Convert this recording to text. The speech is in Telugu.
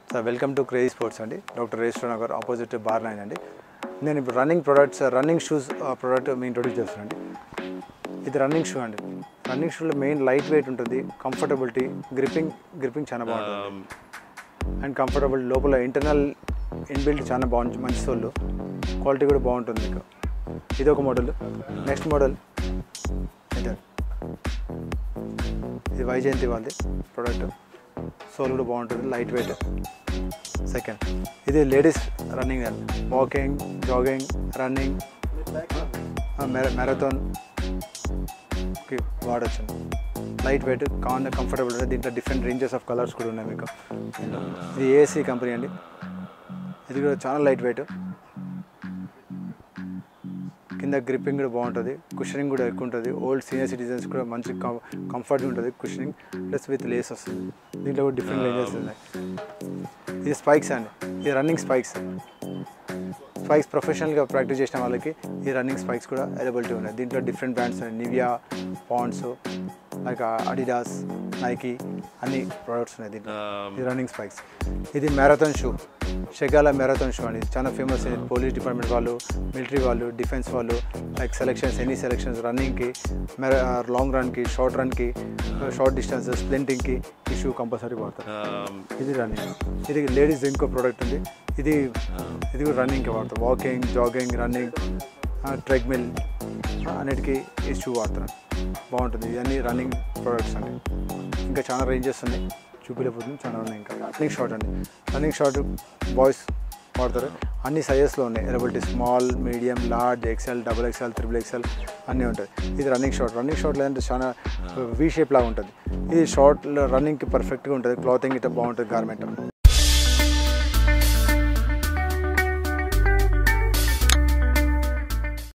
sir welcome to crazy sports అండి doctor Reshwara Nagar opposite bar nine అండి నేను ఇప్పుడు running products running shoes product మీ ఇంట్రొడ్యూస్ చేస్తున్నాను అండి ఇది రన్నింగ్ షూ అండి రన్నింగ్ షూలో మెయిన్ లైట్ వెయిట్ ఉంటుంది కంఫర్టబిలిటీ గ్రిప్పింగ్ గ్రిప్పింగ్ చాలా బాగుంటుంది అండ్ కంఫర్టబుల్ లోపల ఇంటర్నల్ ఇన్బిల్ట్ చాలా బాగుంటుంది మంచి సోళ్ళు క్వాలిటీ కూడా బాగుంటుంది మీకు ఇది ఒక మోడల్ నెక్స్ట్ మోడల్ ఇదే ఇది వైజయంతి వాళ్ళది ప్రోడక్ట్ సోల్ కూడా బాగుంటుంది లైట్ వెయిట్ సెకండ్ ఇది ladies running walking jogging running marathon వాడచ్చు లైట్ వెయిట్ కాన్ కంఫర్టబుల్ ఉంటుంది దీంట్లో డిఫరెంట్ రేంజెస్ ఆఫ్ కలర్స్ కూడా ఉన్నాయి మీకు ఇది ఏసీ కంపెనీ అండి ఇది కూడా చాలా లైట్ వెయిట్ కింద గ్రిప్పింగ్ కూడా బాగుంటుంది కుషనింగ్ కూడా ఎక్కువ ఉంటుంది ఓల్డ్ సీనియర్ సిటిజన్స్ కూడా మంచి కంఫర్ట్ ఉంటుంది కుషనింగ్ ప్లస్ విత్ లేస్ వస్తుంది దీంట్లో కూడా డిఫరెంట్ రేంజెస్ ఉన్నాయి ఇది స్పైక్స్ అండి ఇది రన్నింగ్ స్పైక్స్ స్పైక్స్ ప్రొఫెషనల్గా ప్రాక్టీస్ చేసిన వాళ్ళకి ఈ రన్నింగ్ స్పైక్స్ కూడా అవైలబిలిటీ ఉన్నాయి దీంట్లో డిఫరెంట్ బ్రాండ్స్ ఉన్నాయి నివియా పాండ్స్ లైక్ అడిడాస్ నైకీ అన్ని ప్రోడక్ట్స్ ఉన్నాయి దీంట్లో ఇది రన్నింగ్ స్పైక్స్ ఇది మ్యారథాన్ షూ షెగాల మ్యారథాన్ షూ అండి చాలా ఫేమస్ ఇది పోలీస్ డిపార్ట్మెంట్ వాళ్ళు మిలిటరీ వాళ్ళు డిఫెన్స్ వాళ్ళు లైక్ సెలెక్షన్స్ ఎనీ సెలెక్షన్స్ రన్నింగ్కి మ్యార లాంగ్ రన్కి షార్ట్ రన్కి షార్ట్ డిస్టెన్స్ స్ప్లింటింగ్కి ఈ షూ కంపల్సరీ వాడతారు ఇది రన్నింగ్ ఇది లేడీస్ ఇంకో ప్రోడక్ట్ ఉంది ఇది ఇది కూడా రన్నింగ్కి వాడతాం వాకింగ్ జాగింగ్ రన్నింగ్ ట్రెడ్మిల్ అన్నిటికీ ఈ షూ వాడతాను బాగుంటుంది ఇవన్నీ రన్నింగ్ ప్రోడక్ట్స్ అండి ఇంకా చాలా రేంజెస్ ఉన్నాయి చూపించకపోతుంది చాలా ఉన్నాయి ఇంకా రన్నింగ్ షార్ట్ అండి రన్నింగ్ షార్ట్ బాయ్స్ వాడతారు అన్ని సైజెస్లో ఉన్నాయి availability small medium large XL double XL triple XL అన్నీ ఉంటాయి ఇది రన్నింగ్ షార్ట్ రన్నింగ్ షార్ట్ లేదంటే చాలా వీ షేప్ లాగా ఉంటుంది ఇది షార్ట్ రన్నింగ్కి పర్ఫెక్ట్గా ఉంటుంది క్లాతింగ్ ఇట్లా బాగుంటుంది గార్మెంట్